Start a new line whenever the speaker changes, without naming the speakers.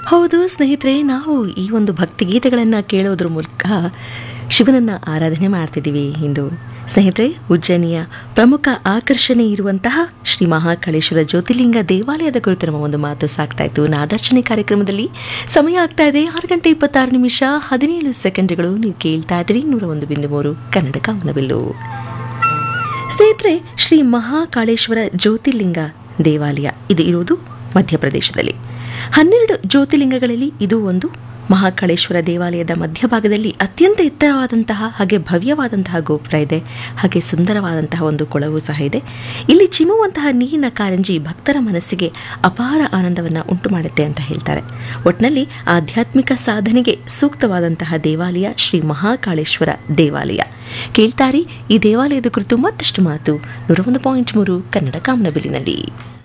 ಹೌದು ಸ್ನೇಹಿತರೆ ನಾವು ಈ ಒಂದು ಭಕ್ತಿಗೀತೆಗಳನ್ನು ಕೇಳೋದ್ರ ಮೂಲಕ ಶಿವನನ್ನ ಆರಾಧನೆ ಮಾಡ್ತಿದ್ದೀವಿ ಇಂದು ಸ್ನೇಹಿತರೆ ಉಜ್ಜಯಿನಿಯ ಪ್ರಮುಖ ಆಕರ್ಷಣೆ ಇರುವಂತಹ ಶ್ರೀ ಮಹಾಕಾಳೇಶ್ವರ ಜ್ಯೋತಿರ್ಲಿಂಗ ದೇವಾಲಯದ ಕುರಿತು ನಮ್ಮ ಒಂದು ಮಾತು ಸಾಕ್ತಾ ಇತ್ತು ನಾದರ್ಶನೆ ಕಾರ್ಯಕ್ರಮದಲ್ಲಿ ಸಮಯ ಆಗ್ತಾ ಇದೆ ಆರು ಗಂಟೆ ಇಪ್ಪತ್ತಾರು ನಿಮಿಷ ಹದಿನೇಳು ಸೆಕೆಂಡ್ಗಳು ನೀವು ಕೇಳ್ತಾ ಇದ್ದೀರಿ ನೂರ ಒಂದು ಬಿಂದು ಮೂರು ಕನ್ನಡ ಕಾಮನಬಿಲ್ಲು ಸ್ನೇಹಿತರೆ ಶ್ರೀ ಮಹಾಕಾಳೇಶ್ವರ ಜ್ಯೋತಿರ್ಲಿಂಗ ದೇವಾಲಯ ಇದು ಇರುವುದು ಮಧ್ಯಪ್ರದೇಶದಲ್ಲಿ ಹನ್ನೆರಡು ಜ್ಯೋತಿರ್ಲಿಂಗಗಳಲ್ಲಿ ಇದು ಒಂದು ಮಹಾಕಾಳೇಶ್ವರ ದೇವಾಲಯದ ಮಧ್ಯಭಾಗದಲ್ಲಿ ಅತ್ಯಂತ ಎತ್ತರವಾದಂತಹ ಹಾಗೆ ಭವ್ಯವಾದಂತಹ ಗೋಪುರ ಇದೆ ಹಾಗೆ ಸುಂದರವಾದಂತಹ ಒಂದು ಕೊಳವು ಸಹ ಇದೆ ಇಲ್ಲಿ ಚಿಮ್ಮುವಂತಹ ನೀರಿನ ಕಾರಂಜಿ ಭಕ್ತರ ಮನಸ್ಸಿಗೆ ಅಪಾರ ಆನಂದವನ್ನು ಉಂಟು ಮಾಡುತ್ತೆ ಅಂತ ಹೇಳ್ತಾರೆ ಒಟ್ಟಿನಲ್ಲಿ ಆಧ್ಯಾತ್ಮಿಕ ಸಾಧನೆಗೆ ಸೂಕ್ತವಾದಂತಹ ದೇವಾಲಯ ಶ್ರೀ ಮಹಾಕಾಳೇಶ್ವರ ದೇವಾಲಯ ಕೇಳ್ತಾರಿ ಈ ದೇವಾಲಯದ ಕುರಿತು ಮತ್ತಷ್ಟು ಮಾತು ನೂರ ಒಂದು ಪಾಯಿಂಟ್ ಮೂರು ಕನ್ನಡ ಕಾಮನಬಿಲ್ಲಿನಲ್ಲಿ